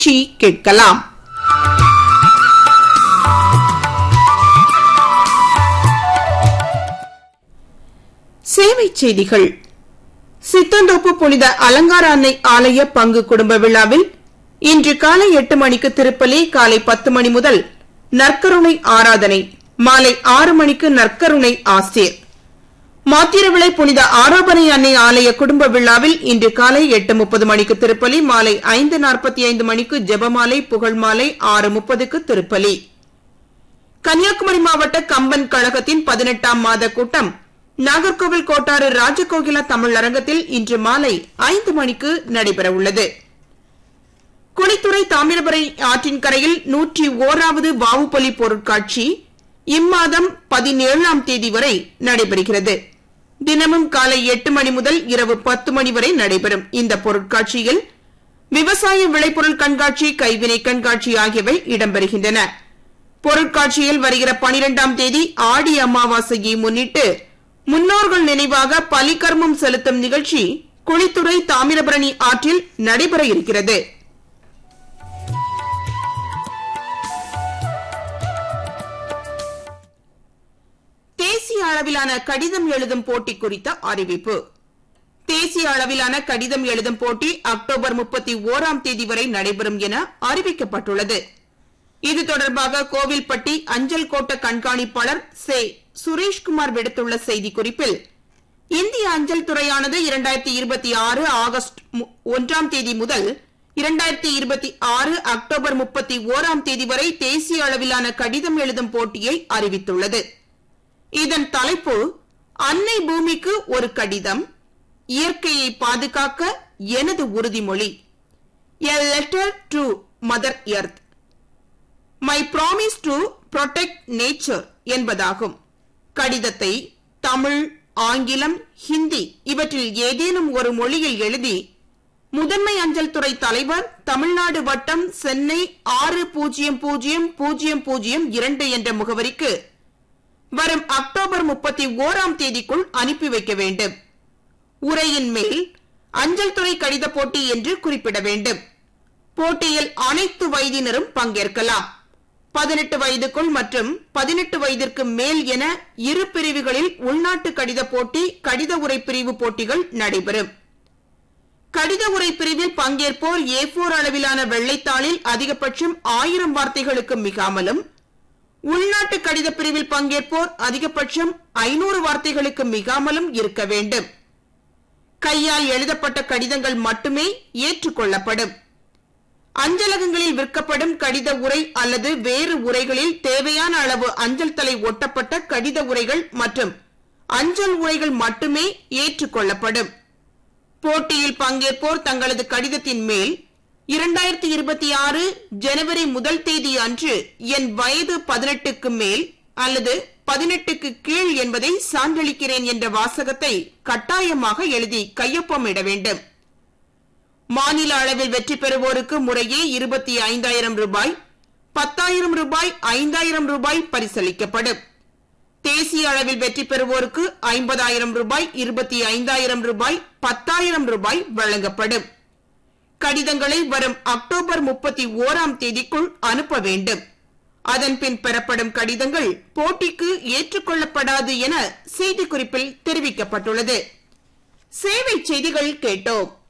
C கேட்கலாம் சேவை செய்திகள் சித்தந்தோப்பு புனித அலங்கார அன்னை ஆலய பங்கு குடும்ப விழாவில் இன்று காலை எட்டு மணிக்கு திருப்பலி காலை பத்து மணி முதல் நற்கருணை ஆராதனை மாலை ஆறு மணிக்கு நற்கருணை ஆசிரியர் மாத்திரவிளை புனித ஆரோபனை அன்னை ஆலய குடும்ப விழாவில் இன்று காலை எட்டு முப்பது மணிக்கு திருப்பலி மாலை ஐந்து நாற்பத்தி ஐந்து மணிக்கு ஜெபமாலை புகழ் மாலை ஆறு முப்பதுக்கு திருப்பலி கன்னியாகுமரி மாவட்ட கம்பன் கழகத்தின் பதினெட்டாம் மாத கூட்டம் நாகர்கோவில் கோட்டாறு ராஜகோகிலா தமிழ் அரங்கத்தில் இன்று மாலை ஐந்து மணிக்கு நடைபெறவுள்ளது குளித்துறை தாமிரபரணி ஆற்றின் கரையில் நூற்றி ஓராவது வாவுப்பலி பொருட்காட்சி இம்மாதம் பதினேழாம் தேதி வரை நடைபெறுகிறது தினமும் காலை எட்டு மணி முதல் இரவு பத்து மணி வரை நடைபெறும் இந்த பொருட்காட்சியில் விவசாய விளைபொருள் கண்காட்சி கைவினை கண்காட்சி ஆகியவை இடம்பெறுகின்றன பொருட்காட்சியில் வருகிற பனிரெண்டாம் தேதி ஆடி அமாவாசையை முன்னிட்டு முன்னோர்கள் நினைவாக பலிகர்மம் செலுத்தும் நிகழ்ச்சி குளித்துறை தாமிரபரணி ஆற்றில் நடைபெற இருக்கிறது தேசிய அளவிலான கடிதம் எழுதும் போட்டி குறித்த அறிவிப்பு தேசிய அளவிலான கடிதம் எழுதும் போட்டி அக்டோபர் முப்பத்தி ஓராம் தேதி வரை நடைபெறும் என அறிவிக்கப்பட்டுள்ளது இது தொடர்பாக கோவில்பட்டி அஞ்சல் கோட்ட கண்காணிப்பாளர் சே சுரேஷ்குமார் விடுத்துள்ள செய்திக்குறிப்பில் இந்திய அஞ்சல் துறையானது இரண்டாயிரத்தி இருபத்தி ஆறு ஆகஸ்ட் ஒன்றாம் தேதி முதல் இரண்டாயிரத்தி இருபத்தி ஆறு அக்டோபர் முப்பத்தி ஓராம் தேதி வரை தேசிய அளவிலான கடிதம் எழுதும் போட்டியை அறிவித்துள்ளது இதன் தலைப்பு அன்னை பூமிக்கு ஒரு கடிதம் இயற்கையை பாதுகாக்க எனது உறுதிமொழி a letter to mother earth my promise to protect nature என்பதாகும் கடிதத்தை தமிழ் ஆங்கிலம் ஹிந்தி இவற்றில் ஏதேனும் ஒரு மொழியில் எழுதி முதன்மை அஞ்சல் துறை தலைவர் தமிழ்நாடு வட்டம் சென்னை ஆறு பூஜ்ஜியம் பூஜ்ஜியம் பூஜ்ஜியம் பூஜ்ஜியம் இரண்டு என்ற முகவரிக்கு வரும் அக்டோபர் முப்பத்தி ஓராம் தேதிக்குள் அனுப்பி வைக்க வேண்டும் உரையின் மேல் அஞ்சல் துறை கடித போட்டி என்று குறிப்பிட வேண்டும் போட்டியில் அனைத்து வயதினரும் பங்கேற்கலாம் பதினெட்டு வயதுக்குள் மற்றும் பதினெட்டு வயதிற்கு மேல் என இரு பிரிவுகளில் உள்நாட்டு கடித போட்டி கடித உரை பிரிவு போட்டிகள் நடைபெறும் கடித உரை பிரிவில் பங்கேற்போர் ஏ போர் அளவிலான வெள்ளைத்தாளில் அதிகபட்சம் ஆயிரம் வார்த்தைகளுக்கு மிகாமலும் உள்நாட்டு கடித பிரிவில் பங்கேற்போர் அதிகபட்சம் ஐநூறு வார்த்தைகளுக்கு மிகாமலும் இருக்க வேண்டும் கையால் எழுதப்பட்ட கடிதங்கள் மட்டுமே ஏற்றுக்கொள்ளப்படும் அஞ்சலகங்களில் விற்கப்படும் கடித உரை அல்லது வேறு உரைகளில் தேவையான அளவு அஞ்சல் தலை ஒட்டப்பட்ட கடித உரைகள் மற்றும் அஞ்சல் உரைகள் மட்டுமே ஏற்றுக்கொள்ளப்படும் போட்டியில் பங்கேற்போர் தங்களது கடிதத்தின் மேல் இரண்டாயிரத்தி இருபத்தி ஆறு ஜனவரி முதல் தேதி அன்று என் வயது பதினெட்டுக்கு மேல் அல்லது பதினெட்டுக்கு கீழ் என்பதை சான்றளிக்கிறேன் என்ற வாசகத்தை கட்டாயமாக எழுதி கையொப்பமிட வேண்டும் மாநில அளவில் வெற்றி பெறுவோருக்கு முறையே இருபத்தி ஐந்தாயிரம் ரூபாய் பத்தாயிரம் ரூபாய் ஐந்தாயிரம் ரூபாய் பரிசளிக்கப்படும் தேசிய அளவில் வெற்றி பெறுவோருக்கு ஐம்பதாயிரம் ரூபாய் இருபத்தி ஐந்தாயிரம் ரூபாய் பத்தாயிரம் ரூபாய் வழங்கப்படும் கடிதங்களை வரும் அக்டோபர் முப்பத்தி ஓராம் தேதிக்குள் அனுப்ப வேண்டும் அதன்பின் பெறப்படும் கடிதங்கள் போட்டிக்கு ஏற்றுக்கொள்ளப்படாது என செய்திக்குறிப்பில் தெரிவிக்கப்பட்டுள்ளது சேவை செய்திகள் கேட்டோம்